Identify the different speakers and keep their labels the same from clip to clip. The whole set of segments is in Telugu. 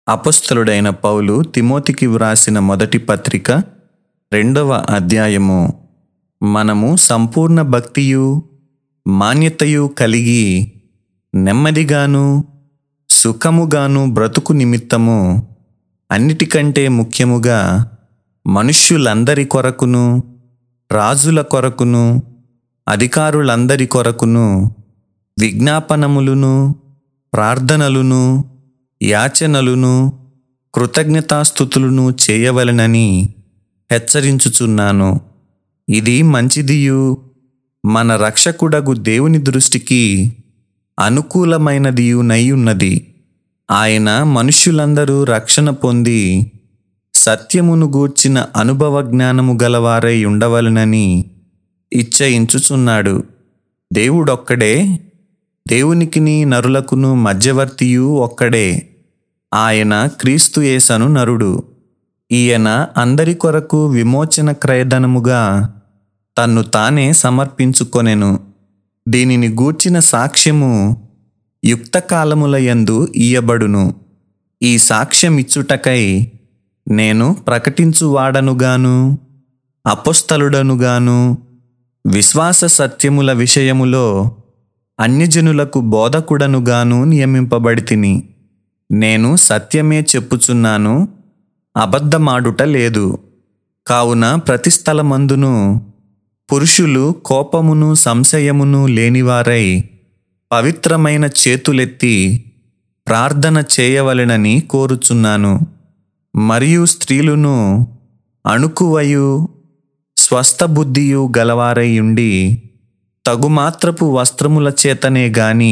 Speaker 1: అపొస్తలుడైన పౌలు తిమోతికి వ్రాసిన మొదటి పత్రిక రెండవ అధ్యాయము మనము సంపూర్ణ భక్తియు మాన్యతయు కలిగి నెమ్మదిగాను సుఖముగాను బ్రతుకు నిమిత్తము అన్నిటికంటే ముఖ్యముగా మనుష్యులందరి కొరకును రాజుల కొరకును అధికారులందరి కొరకును విజ్ఞాపనములును ప్రార్థనలును యాచనలును కృతజ్ఞతాస్థుతులను చేయవలెనని హెచ్చరించుచున్నాను ఇది మంచిదియు మన రక్షకుడగు దేవుని దృష్టికి అనుకూలమైనదియునై ఉన్నది ఆయన మనుష్యులందరూ రక్షణ పొంది సత్యమును గూర్చిన అనుభవ జ్ఞానము గలవారై ఉండవలెనని ఇచ్చయించుచున్నాడు దేవుడొక్కడే దేవునికిని నరులకును మధ్యవర్తియు ఒక్కడే ఆయన క్రీస్తు యేసను నరుడు ఈయన అందరి కొరకు విమోచన క్రయధనముగా తన్ను తానే సమర్పించుకొనెను దీనిని గూర్చిన సాక్ష్యము యుక్త కాలముల యందు ఇయ్యబడును ఈ సాక్ష్యమిచ్చుటకై నేను ప్రకటించువాడనుగాను అపొస్తలుడనుగాను విశ్వాస సత్యముల విషయములో అన్యజనులకు బోధకుడనుగాను నియమింపబడి తిని నేను సత్యమే చెప్పుచున్నాను అబద్ధమాడుట లేదు కావున ప్రతి స్థలమందును పురుషులు కోపమును సంశయమును లేనివారై పవిత్రమైన చేతులెత్తి ప్రార్థన చేయవలెనని కోరుచున్నాను మరియు స్త్రీలును అణుకువయు స్వస్థబుద్ధియు గలవారై ఉండి తగుమాత్రపు వస్త్రముల చేతనే గాని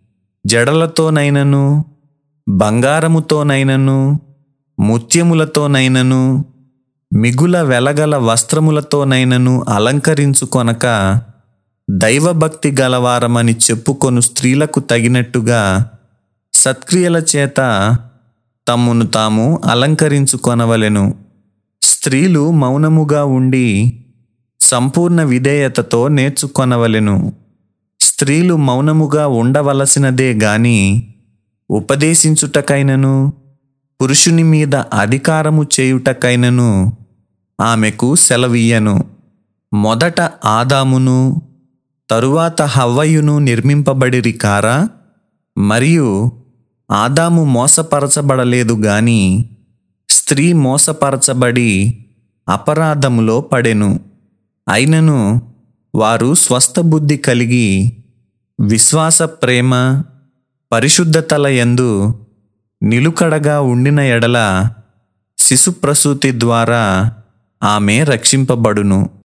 Speaker 1: జడలతోనైనను బంగారముతోనైనను ముత్యములతోనైనను మిగుల వెలగల వస్త్రములతోనైనను అలంకరించుకొనక దైవభక్తి గలవారమని చెప్పుకొను స్త్రీలకు తగినట్టుగా సత్క్రియల చేత తమ్మును తాము అలంకరించుకొనవలెను స్త్రీలు మౌనముగా ఉండి సంపూర్ణ విధేయతతో నేర్చుకొనవలెను స్త్రీలు మౌనముగా ఉండవలసినదే గాని ఉపదేశించుటకైనను పురుషుని మీద అధికారము చేయుటకైనను ఆమెకు సెలవీయను మొదట ఆదామును తరువాత హవ్వయును నిర్మింపబడిరి కారా మరియు ఆదాము మోసపరచబడలేదు గాని స్త్రీ మోసపరచబడి అపరాధములో పడెను అయినను వారు స్వస్థబుద్ధి కలిగి విశ్వాస ప్రేమ పరిశుద్ధతల యందు నిలుకడగా ఉండిన ఎడల శిశుప్రసూతి ద్వారా ఆమె రక్షింపబడును